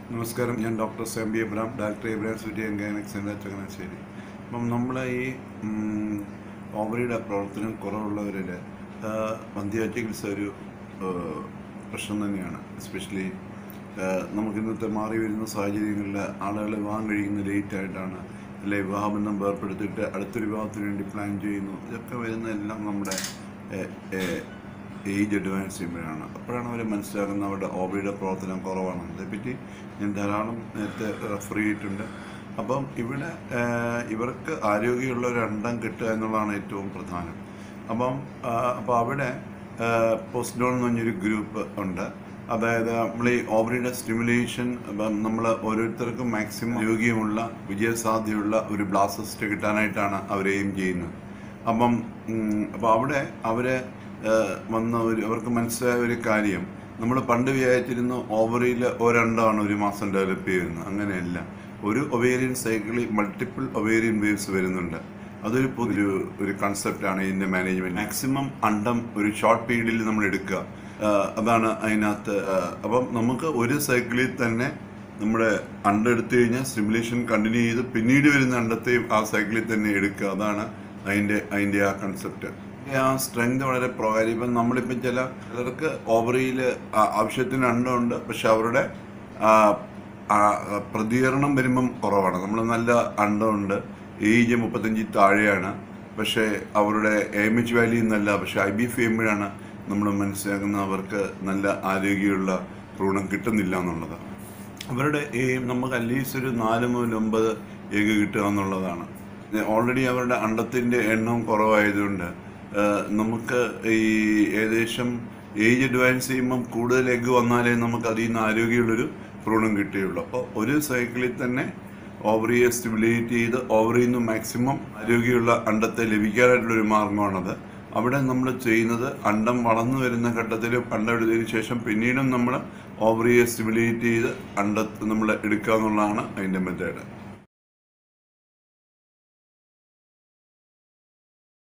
നമസ്കാരം ഞാൻ doctor Sam B Abraham director Abraham city and gynaec centre Changanassery അപ്പം നമ്മളെ ഈ ഉം, ഓവറിയുടെ പ്രവർത്തനം കുറവുള്ളവരിൽ വന്ധ്യ ചികിത്സ ഒരു ആ, പ്രശ്നം തന്നെയാണ് എസ്പെഷ്യലി നമുക്ക് ഇന്നത്തെ മാറി വരുന്ന സാഹചര്യങ്ങളിൽ ആളുകൾ വിവാഹം കഴിയുന്നത് ലേറ്റ് ആയിട്ടാണ് അല്ലെ വിവാഹബന്ധം വേർപ്പെടുത്തിയിട്ട് അടുത്തൊരു വിവാഹത്തിന് വേണ്ടി പ്ലാൻ ചെയ്യുന്നു ഇതൊക്കെ വരുന്നതെല്ലാം നമ്മുടെ ഏ- ഏ- ഏജ് അഡ്വാൻസ് ചെയ്യുമ്പോഴാണ് അപ്പോഴാണ് അവർ മനസ്സിലാക്കുന്നത് അവരുടെ ഓബിയുടെ പ്രവർത്തനം കുറവാണെന്ന് അതേപ്പറ്റി ഞാൻ ധാരാളം നേരത്തെ റെഫർ ചെയ്തിട്ടുണ്ട് അപ്പം ഇവിടെ ആഹ്, ഇവർക്ക് ആരോഗ്യമുള്ള ഒരു അണ്ടം കിട്ടുക എന്നുള്ളതാണ് ഏറ്റവും പ്രധാനം അപ്പം ആഹ്, അപ്പോൾ അവിടെ പോസ്റ്റ്ഡോൺ എന്ന് പറഞ്ഞൊരു ഗ്രൂപ്പ് ഉണ്ട് അതായത് നമ്മൾ ഈ ഓവറിയുടെ സ്റ്റിമുലേഷൻ നമ്മൾ ഓരോരുത്തർക്കും മാക്സിമം യോഗ്യമുള്ള വിജയസാധ്യതയുള്ള ഒരു ബ്ലാസസ്റ്റ് കിട്ടാനായിട്ടാണ് അവർ എയിം ചെയ്യുന്നത് അപ്പം ഉം, അപ്പോൾ അവിടെ അവരെ ഏഹ്, വന്ന ഒരു അവർക്ക് മനസ്സിലായ ഒരു കാര്യം നമ്മൾ പണ്ട് വിചാരിച്ചിരുന്ന ഓവറിയിൽ ഒരണ്ടാണ് ഒരു മാസം ഡെവലപ്പ് ചെയ്യുന്നത് അങ്ങനെയല്ല ഒരു ഒവേരിയൻ സൈക്കിളിൽ മൾട്ടിപ്പിൾ ഒവേരിയൻ വേവ്സ് വരുന്നുണ്ട് അതൊരു പുതിയ ഒരു കൺസെപ്റ്റാണ് ഇതിൻ്റെ മാനേജ്മെൻറ്റ് മാക്സിമം അണ്ടം ഒരു ഷോർട്ട് പീരീഡിൽ നമ്മൾ എടുക്കുക ആഹ്, അതാണ് അതിനകത്ത് ആഹ്, അപ്പം നമുക്ക് ഒരു സൈക്കിളിൽ തന്നെ നമ്മുടെ അണ്ടം എടുത്തു കഴിഞ്ഞാൽ സ്റ്റിമുലേഷൻ കണ്ടിന്യൂ ചെയ്ത് പിന്നീട് വരുന്ന അണ്ടത്തെയും ആ സൈക്കിളിൽ തന്നെ എടുക്കുക അതാണ് അതിൻ്റെ അതിൻ്റെ ആ കൺസെപ്റ്റ് ആ സ്ട്രെങ്ത് വളരെ പ്രകാരം ഇപ്പം നമ്മളിപ്പം ചില ചിലർക്ക് ഓവറിയിൽ ആവശ്യത്തിന് അണ്ടമുണ്ട് പക്ഷെ അവരുടെ ആ, ആ, പ്രതികരണം വരുമ്പം കുറവാണ് നമ്മൾ നല്ല അണ്ടമുണ്ട് ഏജ് മുപ്പത്തഞ്ചിൽ താഴെയാണ് പക്ഷേ അവരുടെ എം എച്ച് വാല്യൂ എന്നല്ല പക്ഷെ ഐ ബി എഫ് ചെയ്യുമ്പോഴാണ് നമ്മൾ മനസ്സിലാക്കുന്ന അവർക്ക് നല്ല ആരോഗ്യമുള്ള ഭ്രൂണം കിട്ടുന്നില്ല എന്നുള്ളതാണ് അവരുടെ ഈ നമുക്ക് അറ്റ്ലീസ്റ്റ് ഒരു നാല് മുതൽ ഒമ്പത് എഗ് കിട്ടുക എന്നുള്ളതാണ് ഓൾറെഡി അവരുടെ അണ്ടത്തിൻ്റെ എണ്ണം കുറവായതുകൊണ്ട് ആ, നമുക്ക് ഈ ഏകദേശം ഏജ് അഡ്വാൻസ് ചെയ്യുമ്പം കൂടുതൽ എഗ് വന്നാലേ നമുക്ക് അതിൽ നിന്ന് ആരോഗ്യമുള്ളൊരു ഭ്രൂണം കിട്ടുകയുള്ളൂ അപ്പോൾ ഒരു സൈക്കിളിൽ തന്നെ ഓവറിയെ സ്റ്റിമുലേറ്റ് ചെയ്ത് ഓവറിയിൽ നിന്ന് മാക്സിമം ആരോഗ്യമുള്ള അണ്ടത്തെ ലഭിക്കാനായിട്ടുള്ളൊരു മാർഗമാണത് അവിടെ നമ്മൾ ചെയ്യുന്നത് അണ്ടം വളർന്നു വരുന്ന ഘട്ടത്തിൽ അണ്ടം എടുത്തതിന് ശേഷം പിന്നീടും നമ്മൾ ഓവറിയെ സ്റ്റിമുലേറ്റ് ചെയ്ത് അണ്ടത്ത് നമ്മൾ എടുക്കുക എന്നുള്ളതാണ് അതിൻ്റെ മെത്തേഡ്